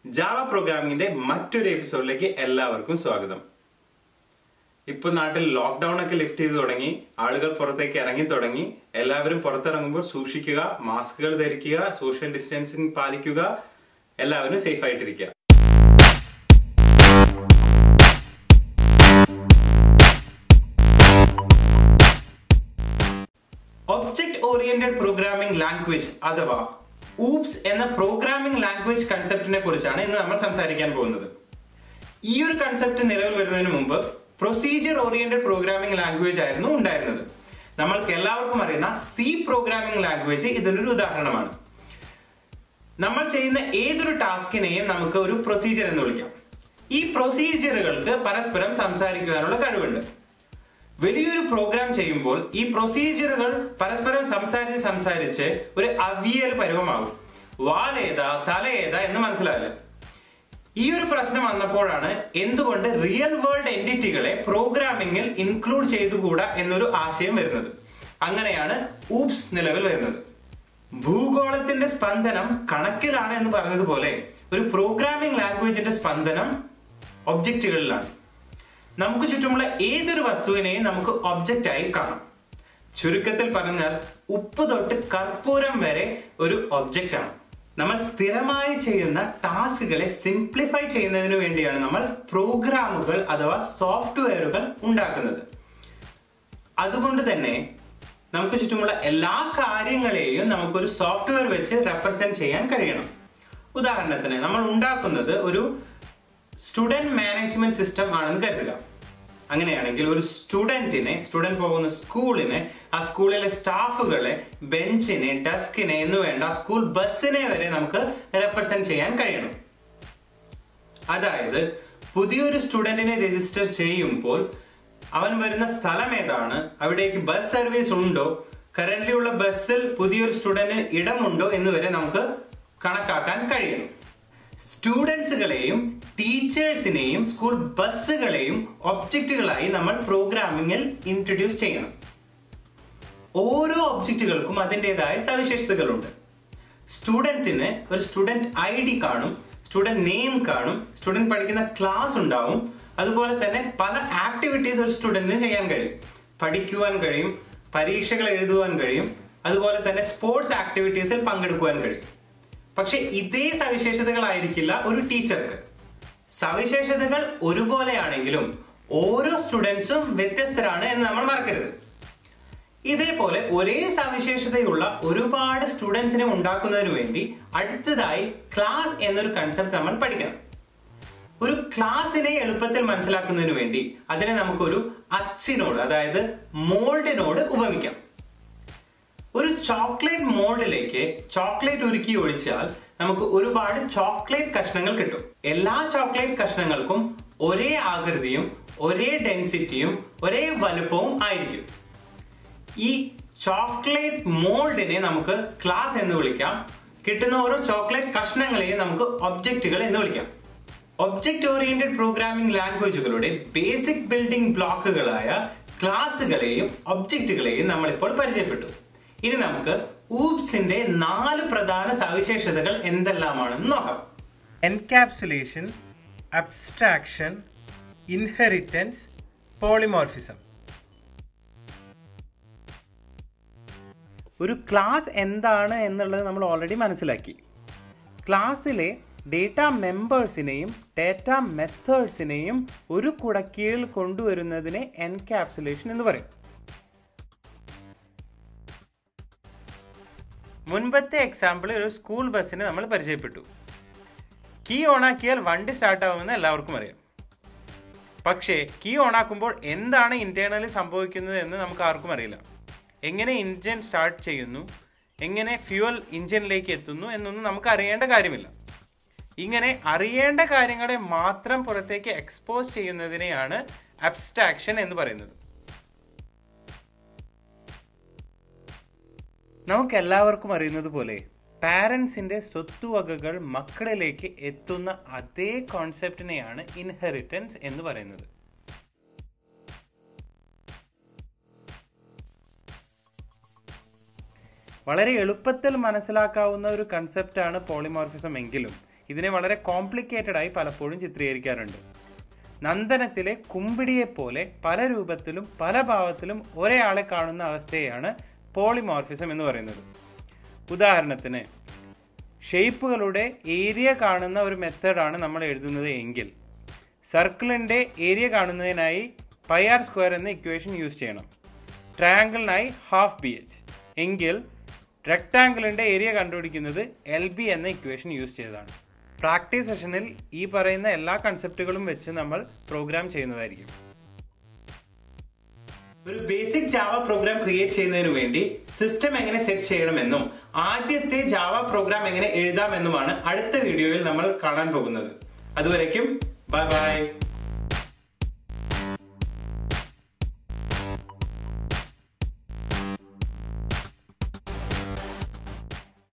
Java പ്രോഗ്രാമിംഗിന്റെ മറ്റൊരു എപ്പിസോഡിലേക്ക് എല്ലാവർക്കും സ്വാഗതം ഇപ്പൊ നാട്ടിൽ ലോക്ക്ഡൌൺ ഒക്കെ ലിഫ്റ്റ് ചെയ്ത് തുടങ്ങി ആളുകൾ പുറത്തേക്ക് ഇറങ്ങി തുടങ്ങി എല്ലാവരും പുറത്തിറങ്ങുമ്പോൾ സൂക്ഷിക്കുക മാസ്കുകൾ ധരിക്കുക സോഷ്യൽ ഡിസ്റ്റൻസിങ് പാലിക്കുക എല്ലാവരും സേഫ് ആയിട്ടിരിക്കുക ഒബ്ജക്ട് ഓറിയന്റഡ് പ്രോഗ്രാമിംഗ് ലാംഗ്വേജ് അഥവാ ഊപ്സ് എന്ന പ്രോഗ്രാമിംഗ് ലാംഗ്വേജ് കൺസെപ്റ്റിനെ കുറിച്ചാണ് ഇന്ന് നമ്മൾ സംസാരിക്കാൻ പോകുന്നത് ഈ ഒരു കൺസെപ്റ്റ് നിലവിൽ വരുന്നതിന് മുമ്പ് പ്രൊസീജിയർ ഓറിയന്റഡ് പ്രോഗ്രാമിംഗ് ലാംഗ്വേജ് ആയിരുന്നു ഉണ്ടായിരുന്നത് നമ്മൾക്ക് എല്ലാവർക്കും അറിയുന്ന സി പ്രോഗ്രാമിംഗ് ലാംഗ്വേജ് ഇതിനൊരു ഉദാഹരണമാണ് നമ്മൾ ചെയ്യുന്ന ഏതൊരു ടാസ്കിനെയും നമുക്ക് ഒരു പ്രൊസീജിയർ എന്ന് വിളിക്കാം ഈ പ്രൊസീജിയറുകൾക്ക് പരസ്പരം സംസാരിക്കുവാനുള്ള കഴിവുണ്ട് വലിയൊരു പ്രോഗ്രാം ചെയ്യുമ്പോൾ ഈ പ്രൊസീജിയറുകൾ പരസ്പരം സംസാരിച്ച് സംസാരിച്ച് ഒരു അവിയൽ പരുവമാകും വാലേതാ തലയേതാ എന്ന് മനസ്സിലാവില്ല ഈ ഒരു പ്രശ്നം വന്നപ്പോഴാണ് എന്തുകൊണ്ട് റിയൽ വേൾഡ് എൻറ്റിറ്റികളെ പ്രോഗ്രാമിംഗിൽ ഇൻക്ലൂഡ് ചെയ്തുകൂടാ എന്നൊരു ആശയം വരുന്നത് അങ്ങനെയാണ് ഊപ്സ് നിലവിൽ വരുന്നത് ഭൂഗോളത്തിന്റെ സ്പന്ദനം കണക്കിലാണ് എന്ന് പറഞ്ഞതുപോലെ ഒരു പ്രോഗ്രാമിംഗ് ലാംഗ്വേജിന്റെ സ്പന്ദനം ഒബ്ജക്റ്റുകളിലാണ് നമുക്ക് ചുറ്റുമുള്ള ഏതൊരു വസ്തുവിനെയും നമുക്ക് ഒബ്ജക്റ്റ് ആയി കാണാം ചുരുക്കത്തിൽ പറഞ്ഞാൽ ഉപ്പ് തൊട്ട് കർപ്പൂരം വരെ ഒരു ഒബ്ജക്റ്റ് ആണ് നമ്മൾ സ്ഥിരമായി ചെയ്യുന്ന ടാസ്കുകളെ സിംപ്ലിഫൈ ചെയ്യുന്നതിന് വേണ്ടിയാണ് നമ്മൾ പ്രോഗ്രാമുകൾ അഥവാ സോഫ്റ്റ്വെയറുകൾ ഉണ്ടാക്കുന്നത് അതുകൊണ്ട് തന്നെ നമുക്ക് ചുറ്റുമുള്ള എല്ലാ കാര്യങ്ങളെയും നമുക്കൊരു സോഫ്റ്റ്വെയർ വെച്ച് റെപ്രസെന്റ് ചെയ്യാൻ കഴിയണം ഉദാഹരണത്തിന് നമ്മൾ ഉണ്ടാക്കുന്നത് ഒരു സ്റ്റുഡന്റ് മാനേജ്മെന്റ് സിസ്റ്റം ആണെന്ന് കരുതുക അങ്ങനെയാണെങ്കിൽ ഒരു സ്റ്റുഡന്റിനെ സ്റ്റുഡന്റ് പോകുന്ന സ്കൂളിനെ ആ സ്കൂളിലെ സ്റ്റാഫുകളെ ബെഞ്ചിനെ ഡെസ്കിനെ എന്ന് വേണ്ട സ്കൂൾ ബസ്സിനെ വരെ നമുക്ക് റെപ്രസെന്റ് ചെയ്യാൻ കഴിയണം അതായത് പുതിയൊരു സ്റ്റുഡന്റിനെ രജിസ്റ്റർ ചെയ്യുമ്പോൾ അവൻ വരുന്ന സ്ഥലം ഏതാണ് അവിടേക്ക് ബസ് സർവീസ് ഉണ്ടോ കറന്റ് ഉള്ള ബസ്സിൽ പുതിയൊരു സ്റ്റുഡന്റിന് ഇടമുണ്ടോ എന്ന് വരെ നമുക്ക് കണക്കാക്കാൻ കഴിയണം സ്റ്റുഡൻസുകളെയും ടീച്ചേഴ്സിനെയും സ്കൂൾ ബസ്സുകളെയും ഒബ്ജക്റ്റുകളായി നമ്മൾ പ്രോഗ്രാമിംഗിൽ ഇൻട്രൊഡ്യൂസ് ചെയ്യണം ഓരോ ഒബ്ജക്റ്റുകൾക്കും അതിൻ്റെതായ സവിശേഷതകളുണ്ട് സ്റ്റുഡന്റിന് ഒരു സ്റ്റുഡന്റ് ഐ ഡി കാണും സ്റ്റുഡന്റ് നെയിം കാണും സ്റ്റുഡന്റ് പഠിക്കുന്ന ക്ലാസ് ഉണ്ടാവും അതുപോലെ തന്നെ പല ആക്ടിവിറ്റീസ് ഒരു സ്റ്റുഡന്റിന് ചെയ്യാൻ കഴിയും പഠിക്കുവാൻ കഴിയും പരീക്ഷകൾ എഴുതുവാൻ കഴിയും അതുപോലെ തന്നെ സ്പോർട്സ് ആക്ടിവിറ്റീസിൽ പങ്കെടുക്കുവാൻ കഴിയും പക്ഷെ ഇതേ സവിശേഷതകളായിരിക്കില്ല ഒരു ടീച്ചർക്ക് സവിശേഷതകൾ ഒരുപോലെയാണെങ്കിലും ഓരോ സ്റ്റുഡൻസും വ്യത്യസ്തരാണ് എന്ന് നമ്മൾ മറക്കരുത് ഇതേപോലെ ഒരേ സവിശേഷതയുള്ള ഒരുപാട് സ്റ്റുഡൻസിനെ ഉണ്ടാക്കുന്നതിന് വേണ്ടി അടുത്തതായി ക്ലാസ് എന്നൊരു കൺസെപ്റ്റ് നമ്മൾ പഠിക്കണം ഒരു ക്ലാസ്സിനെ എളുപ്പത്തിൽ മനസ്സിലാക്കുന്നതിന് വേണ്ടി അതിനെ നമുക്കൊരു അച്ചിനോട് അതായത് മോൾഡിനോട് ഉപമിക്കാം ഒരു ചോക്ലേറ്റ് മോൾഡിലേക്ക് ചോക്ലേറ്റ് ഉരുക്കി ഒഴിച്ചാൽ നമുക്ക് ഒരുപാട് ചോക്ലേറ്റ് കഷ്ണങ്ങൾ കിട്ടും എല്ലാ ചോക്ലേറ്റ് കഷ്ണങ്ങൾക്കും ഒരേ ആകൃതിയും ഒരേ ഡെൻസിറ്റിയും ഒരേ വലുപ്പവും ആയിരിക്കും ഈ ചോക്ലേറ്റ് മോൾഡിനെ നമുക്ക് ക്ലാസ് എന്ന് വിളിക്കാം കിട്ടുന്ന ഓരോ ചോക്ലേറ്റ് കഷ്ണങ്ങളെയും നമുക്ക് ഒബ്ജക്റ്റുകൾ എന്ന് വിളിക്കാം ഒബ്ജക്റ്റ് ഓറിയന്റഡ് പ്രോഗ്രാമിംഗ് ലാംഗ്വേജുകളുടെ ബേസിക് ബിൽഡിംഗ് ബ്ലോക്കുകളായ ക്ലാസുകളെയും ഒബ്ജക്റ്റുകളെയും നമ്മളിപ്പോൾ പരിചയപ്പെട്ടു ഇനി നമുക്ക് ഊപ്സിന്റെ നാല് പ്രധാന സവിശേഷതകൾ എന്തെല്ലാമാണെന്ന് നോക്കാം എൻകാപ്സുലേഷൻ അബ്സ്ട്രാക്ഷൻ ഇൻഹെറിറ്റൻസ് പോളിമോർഫിസം ഒരു ക്ലാസ് എന്താണ് എന്നുള്ളത് നമ്മൾ ഓൾറെഡി മനസ്സിലാക്കി ക്ലാസ്സിലെ ഡേറ്റ മെമ്പേഴ്സിനെയും ഡേറ്റ മെത്തേഡ്സിനെയും ഒരു കുടക്കീഴിൽ കൊണ്ടുവരുന്നതിനെ എൻകാപ്സുലേഷൻ എന്ന് പറയും മുൻപത്തെ എക്സാമ്പിൾ ഒരു സ്കൂൾ ബസ്സിനെ നമ്മൾ പരിചയപ്പെട്ടു കീ ഓണാക്കിയാൽ വണ്ടി സ്റ്റാർട്ട് ആവുമെന്ന് എല്ലാവർക്കും അറിയാം പക്ഷേ കീ ഓണാക്കുമ്പോൾ എന്താണ് ഇന്റേണലി സംഭവിക്കുന്നത് എന്ന് നമുക്ക് ആർക്കും അറിയില്ല എങ്ങനെ ഇഞ്ചിൻ സ്റ്റാർട്ട് ചെയ്യുന്നു എങ്ങനെ ഫ്യൂവൽ ഇഞ്ചിനിലേക്ക് എത്തുന്നു എന്നൊന്നും നമുക്ക് അറിയേണ്ട കാര്യമില്ല ഇങ്ങനെ അറിയേണ്ട കാര്യങ്ങളെ മാത്രം പുറത്തേക്ക് എക്സ്പോസ് ചെയ്യുന്നതിനെയാണ് അബ്സ്ട്രാക്ഷൻ എന്ന് പറയുന്നത് നമുക്ക് എല്ലാവർക്കും അറിയുന്നത് പോലെ പാരൻസിന്റെ സ്വത്തുവകകൾ മക്കളിലേക്ക് എത്തുന്ന അതേ കോൺസെപ്റ്റിനെയാണ് ഇൻഹെറിറ്റൻസ് എന്ന് പറയുന്നത് വളരെ എളുപ്പത്തിൽ മനസ്സിലാക്കാവുന്ന ഒരു കൺസെപ്റ്റാണ് പോളിമോർഫിസം എങ്കിലും ഇതിനെ വളരെ കോംപ്ലിക്കേറ്റഡ് ആയി പലപ്പോഴും ചിത്രീകരിക്കാറുണ്ട് നന്ദനത്തിലെ കുമ്പിടിയെ പോലെ പല രൂപത്തിലും പല ഭാവത്തിലും ഒരേയാളെ കാണുന്ന അവസ്ഥയെയാണ് പോളിമോർഫിസം എന്ന് പറയുന്നത് ഉദാഹരണത്തിന് ഷേപ്പുകളുടെ ഏരിയ കാണുന്ന ഒരു മെത്തേഡാണ് നമ്മൾ എഴുതുന്നത് എങ്കിൽ സർക്കിളിൻ്റെ ഏരിയ കാണുന്നതിനായി പൈ ആർ സ്ക്വയർ എന്ന ഇക്വേഷൻ യൂസ് ചെയ്യണം ട്രയാങ്കിളിനായി ഹാഫ് ബി എച്ച് എങ്കിൽ റെക്ടാങ്കിളിൻ്റെ ഏരിയ കണ്ടുപിടിക്കുന്നത് എൽ ബി എന്ന ഇക്വേഷൻ യൂസ് ചെയ്തതാണ് പ്രാക്ടീസ് സെഷനിൽ ഈ പറയുന്ന എല്ലാ കൺസെപ്റ്റുകളും വെച്ച് നമ്മൾ പ്രോഗ്രാം ചെയ്യുന്നതായിരിക്കും ഒരു ബേസിക് ജാവ പ്രോഗ്രാം ക്രിയേറ്റ് ചെയ്യുന്നതിന് വേണ്ടി സിസ്റ്റം എങ്ങനെ സെറ്റ് ചെയ്യണമെന്നും ആദ്യത്തെ ജാവ പ്രോഗ്രാം എങ്ങനെ എഴുതാമെന്നുമാണ് അടുത്ത വീഡിയോയിൽ നമ്മൾ കാണാൻ പോകുന്നത് അതുവരയ്ക്കും ബൈ ബൈ